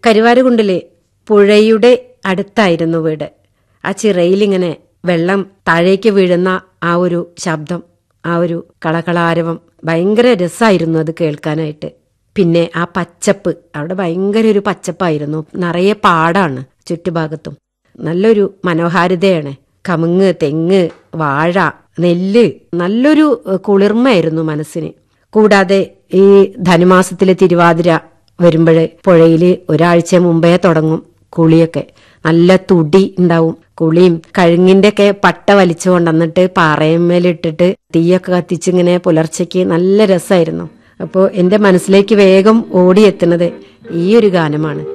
കരുവാരുകുണ്ടില് പുഴയുടെ അടുത്തായിരുന്നു വീട് ആ ചിറയിലിങ്ങനെ വെള്ളം താഴേക്ക് വീഴുന്ന ആ ഒരു ശബ്ദം ആ ഒരു കളകളാരവം ഭയങ്കര രസമായിരുന്നു അത് കേൾക്കാനായിട്ട് പിന്നെ ആ പച്ചപ്പ് അവിടെ ഭയങ്കര ഒരു പച്ചപ്പായിരുന്നു നിറയെ പാടാണ് ചുറ്റുഭാഗത്തും നല്ലൊരു മനോഹാരിതയാണ് കമുങ്ങ് തെങ്ങ് വാഴ നെല്ല് നല്ലൊരു ഏഹ്, കുളിർമയായിരുന്നു മനസ്സിന് കൂടാതെ ഈ ധനുമാസത്തിലെ തിരുവാതിര വരുമ്പോൾ പുഴയില് ഒരാഴ്ച മുമ്പേ തുടങ്ങും കുളിയൊക്കെ നല്ല തുടി ഉണ്ടാവും കുളിയും കഴുങ്ങിന്റെ ഒക്കെ പട്ട വലിച്ചു കൊണ്ടുവന്നിട്ട് പാറയമ്മേലിട്ടിട്ട് തീയൊക്കെ കത്തിച്ചിങ്ങനെ പുലർച്ചയ്ക്ക് നല്ല രസമായിരുന്നു അപ്പോൾ എന്റെ മനസ്സിലേക്ക് വേഗം ഓടിയെത്തുന്നത് ഈ ഒരു ഗാനമാണ്